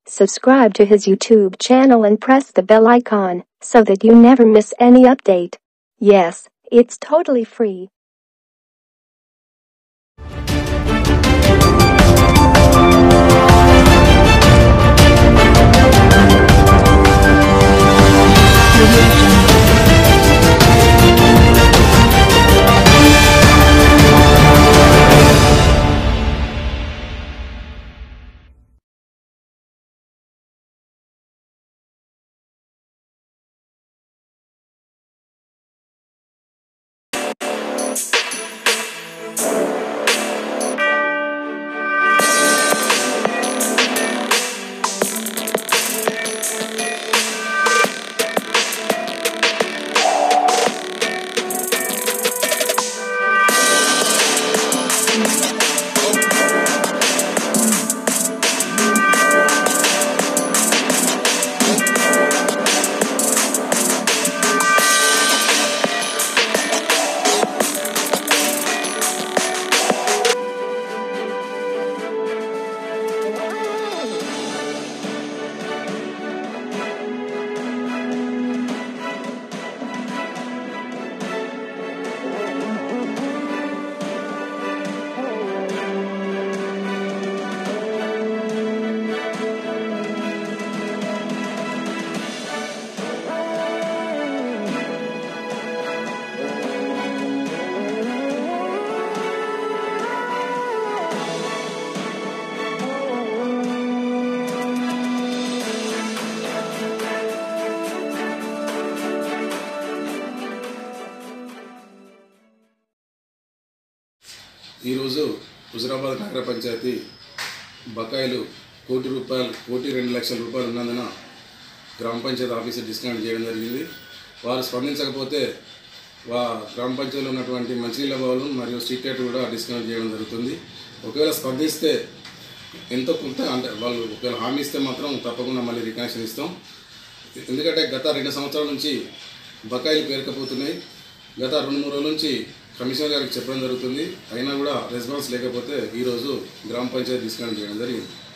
Subscribe to his YouTube channel and press the bell icon so that you never miss any update. Yes, it's totally free. ఈరోజు హుజరాబాద్ నగర పంచాయతీ బకాయిలు కోటి రూపాయలు కోటి రెండు లక్షల రూపాయలు ఉన్నందున గ్రామ పంచాయతీ ఆఫీసర్ డిస్కౌంట్ చేయడం జరిగింది వారు స్పందించకపోతే వా గ్రామ పంచాయతీలో ఉన్నటువంటి మంచినీళ్ళ బావులు మరియు స్ట్రీట్ లైట్ కూడా డిస్కౌంట్ చేయడం జరుగుతుంది ఒకవేళ స్పందిస్తే ఎంతో కొంత అంటే వాళ్ళు ఒకవేళ హామీ ఇస్తే మాత్రం తప్పకుండా మళ్ళీ రికనెక్షన్ ఇస్తాం ఎందుకంటే గత రెండు సంవత్సరాల నుంచి బకాయిలు పేరుకపోతున్నాయి గత రెండు మూడు రోజుల నుంచి కమిషనర్ గారికి చెప్పడం జరుగుతుంది అయినా కూడా రెస్పాన్స్ లేకపోతే ఈరోజు గ్రామ పంచాయతీ డిస్కౌంట్ చేయడం జరిగింది